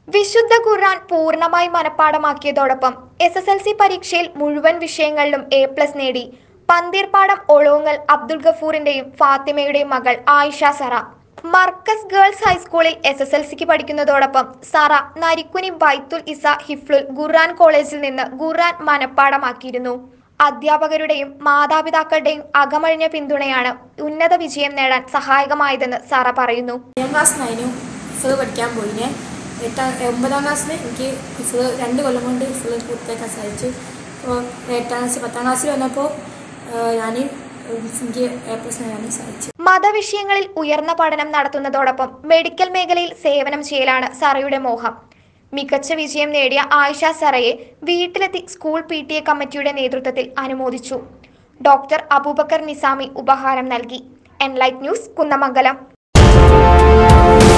വിശുദ്ധ ഖുർആൻ പൂർണ്ണമായി മനഃപ്പാടമാക്കിയതോടൊപ്പം എസ് എസ് എൽ സി പരീക്ഷയിൽ മുഴുവൻ വിഷയങ്ങളിലും എ പ്ലസ് നേടി പന്തീർപ്പാടം ഒളോങ്ങൽ അബ്ദുൾ ഗഫൂറിന്റെയും ഫാത്തിമയുടെയും മകൾ ആയിഷ സറ മർക്കസ് ഗേൾസ് ഹൈസ്കൂളിൽ എസ് എസ് എൽ സിക്ക് പഠിക്കുന്നതോടൊപ്പം സറ നരിക്കുനി ബൈത്തുൽ ഇസ ഹിഫ്ലുൽ ഖുർആൻ കോളേജിൽ നിന്ന് ഖുർആൻ മനഃപ്പാടമാക്കിയിരുന്നു അധ്യാപകരുടെയും മാതാപിതാക്കളുടെയും അകമഴിഞ്ഞ പിന്തുണയാണ് ഉന്നത വിജയം നേടാൻ സഹായകമായതെന്ന് സറ പറയുന്നു ഏഴാം ക്ലാസ് നയനും ഹിഫ്ള് പഠിക്കാൻ പോയിനെ എട്ടാം ഒമ്പതാം ക്ലാസ്സിൽ എനിക്ക് ഹിഫ്ള് രണ്ട് കൊല്ലം കൊണ്ട് ഹിഫ്ള് പൂർത്തിയാക്കാൻ സാധിച്ചു അപ്പോൾ എട്ടാം ക്ലാസ് പത്താം ക്ലാസ്സിൽ വന്നപ്പോൾ ഞാൻ എനിക്ക് എ പ്ലസ് നേടാൻ സാധിച്ചു മതവിഷയങ്ങളിൽ ഉയർന്ന പഠനം നടത്തുന്നതോടൊപ്പം മെഡിക്കൽ മേഖലയിൽ സേവനം ചെയ്യലാണ് സറയുടെ മോഹം മികച്ച വിജയം നേടിയ ആയിഷ സറയെ വീട്ടിലെത്തി സ്കൂൾ പി ടി എ കമ്മിറ്റിയുടെ നേതൃത്വത്തിൽ അനുമോദിച്ചു ഡോക്ടർ അബൂബക്കർ നിസാമി ഉപഹാരം നൽകി എൻലൈറ്റ് ന്യൂസ് കുന്നമംഗലം